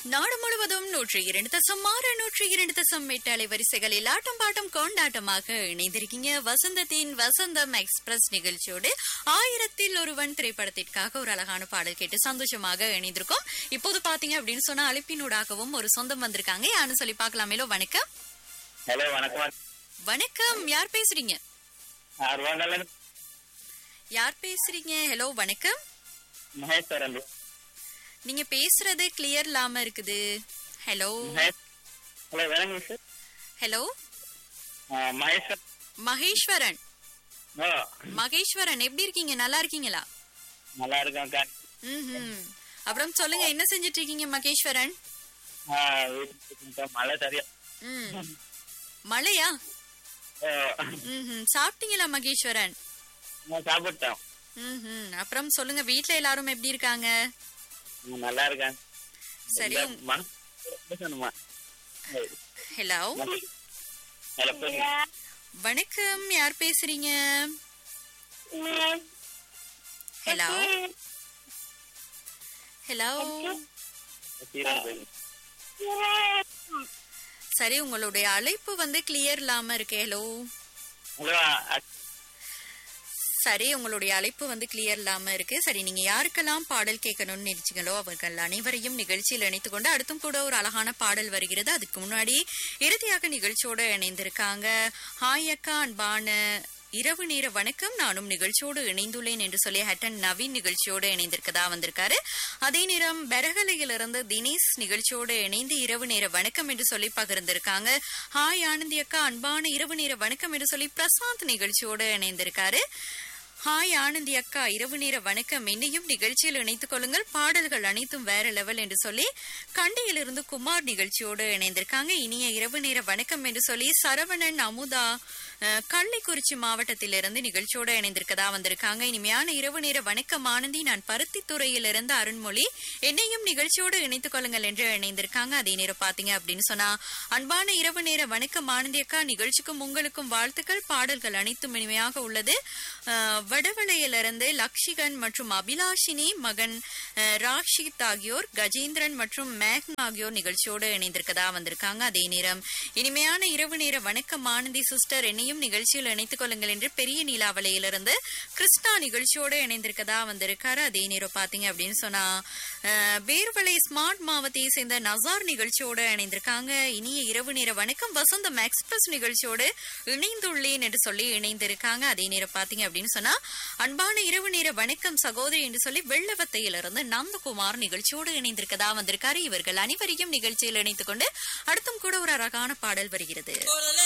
நாடு முழுவதும் நூற்றி இரண்டு தசம் ஆறு நூற்றி இரண்டு தசம் எட்டு அலைவரிசைகளில் ஆட்டம் பாட்டம் கொண்டாட்டமாக இணைந்திருக்கீங்க வசந்தத்தின் வசந்தம் எக்ஸ்பிரஸ் நிகழ்ச்சியோடு ஆயிரத்தில் ஒருவன் திரைப்படத்திற்காக ஒரு அழகான பாடல் கேட்டு சந்தோஷமாக இணைந்திருக்கோம் இப்போது பாத்தீங்க அப்படின்னு சொன்னா அழைப்பினூடாகவும் ஒரு சொந்தம் வந்திருக்காங்க யாருன்னு சொல்லி பார்க்கலாமேலோ வணக்கம் ஹலோ வணக்கம் வணக்கம் யார் பேசுறீங்க அருவாங்கல்ல யார் பேசுறீங்க ஹலோ வணக்கம் மகேஸ்வரன் நீங்க பேசுறது கிளியர் இல்லாம இருக்குது ஹலோ மகேஷ் ஹலோ வணக்கம் சார் ஹலோ மகேஸ்வர் மகேஸ்வரன் ஓ மகேஸ்வரன் எப்படி இருக்கீங்க நல்லா இருக்கீங்களா நல்லா இருக்கோம்க்கா ம்ஹும். அப்புறம் சொல்லுங்க என்ன செஞ்சிட்டு இருக்கீங்க மகேஸ்வரன் ஆ, வீட்டுக்கு இருக்கேன்க்கா. மழை சரியா ம். மழையா ஓ ம்ஹும். சாப்பிட்டீங்களா மகேஸ்வரன் நான் சாப்பிட்டோம் ம்ஹும். அப்புறம் சொல்லுங்க வீட்ல எல்லாரும் எப்படி இருக்காங்க ம், நல்லா இருக்கேன் சரி இந்த மனசு பேசணுமா ஹலோ ஹலோ சொல்லுங்க வணக்கம் யார் பேசுறீங்க ஹலோ ஹலோ சீரன் பேசுங்க. சரி உங்களுடைய அழைப்பு வந்து கிளியர் இல்லாம இருக்கு ஹலோ ஹலோ அ- சரி உங்களுடைய அழைப்பு வந்து கிளியர் இல்லாம இருக்கு சரி நீங்க யாருக்கெல்லாம் பாடல் கேட்கணும்னு நினைச்சீங்களோ அவர்கள் அனைவரையும் நிகழ்ச்சியில் இணைத்துக் கொண்டு அடுத்தும் கூட ஒரு அழகான பாடல் வருகிறது அதுக்கு முன்னாடி இறுதியாக நிகழ்ச்சியோட இணைந்திருக்காங்க ஹாய் அக்கா அன்பான இரவு நேர வணக்கம் நானும் நிகழ்ச்சியோடு இணைந்துள்ளேன் என்று சொல்லி ஹட்டன் நவீன் நிகழ்ச்சியோடு இணைந்திருக்கதா வந்திருக்காரு அதே நேரம் பெரகலையிலிருந்து தினேஷ் நிகழ்ச்சியோடு இணைந்து இரவு நேர வணக்கம் என்று சொல்லி பகிர்ந்திருக்காங்க ஹாய் ஆனந்தி அக்கா அன்பான இரவு நேர வணக்கம் என்று சொல்லி பிரசாந்த் நிகழ்ச்சியோடு இணைந்திருக்காரு ஹாய் ஆனந்தி அக்கா இரவு நேர வணக்கம் என்னையும் நிகழ்ச்சியில் இணைத்துக் கொள்ளுங்கள் பாடல்கள் அனைத்தும் வேற லெவல் என்று சொல்லி கண்டியிலிருந்து குமார் நிகழ்ச்சியோடு இணைந்திருக்காங்க இனிய இரவு நேர வணக்கம் என்று சொல்லி சரவணன் அமுதா அஹ், கள்ளிக்குறிச்சி மாவட்டத்திலிருந்து நிகழ்ச்சியோடு இணைந்திருக்கதா வந்திருக்காங்க இனிமையான இரவு நேர வணக்கம் ஆனந்தி நான் பருத்தித்துறையிலிருந்து அருண்மொழி என்னையும் நிகழ்ச்சியோடு இணைத்துக் கொள்ளுங்கள் என்று இணைந்திருக்காங்க அதே நேரம் பாத்தீங்க அப்படின்னு சொன்னா அன்பான இரவு நேர வணக்கம் ஆனந்தி அக்கா நிகழ்ச்சிக்கும் உங்களுக்கும் வாழ்த்துக்கள் பாடல்கள் அனைத்தும் இனிமையாக உள்ளது அஹ், வடவளையிலிருந்து லக்ஷிகன் மற்றும் அபிலாஷினி மகன் அஹ், ராஷித் ஆகியோர் கஜேந்திரன் மற்றும் மேக்னா ஆகியோர் நிகழ்ச்சியோடு இணைந்திருக்கதா வந்திருக்காங்க அதே நேரம் இனிமையான இரவு நேர வணக்கம் ஆனந்தி சிஸ்டர் என்னையும் நிகழ்ச்சியில் இணைத்துக் கொள்ளுங்கள் என்று பெரிய நீலாவளையிலிருந்து கிருஷ்ணா நிகழ்ச்சியோடு இணைந்திருக்கதா வந்திருக்காரு அதே நேரம் பாத்தீங்க அப்படின்னு சொன்னா அஹ், பேர்வளை ஸ்மார்ட் மாவட்டத்தை சேர்ந்த நசார் நிகழ்ச்சியோடு இணைந்திருக்காங்க இனிய இரவு நேர வணக்கம் வசந்தம் எக்ஸ்பிரஸ் நிகழ்ச்சியோடு இணைந்துள்ளேன் என்று சொல்லி இணைந்திருக்காங்க அதே நேரம் பாத்தீங்க அப்படின்னு சொன்னா அன்பான இரவு நேர வணக்கம் சகோதரி என்று சொல்லி வெள்ளவத்தையிலிருந்து நந்தகுமார் நிகழ்ச்சியோடு இணைந்திருக்கதா வந்திருக்காரு இவர்கள் அனைவரையும் நிகழ்ச்சியில் இணைத்துக் கொண்டு அடுத்தும் கூட ஒரு அழகான பாடல் வருகிறது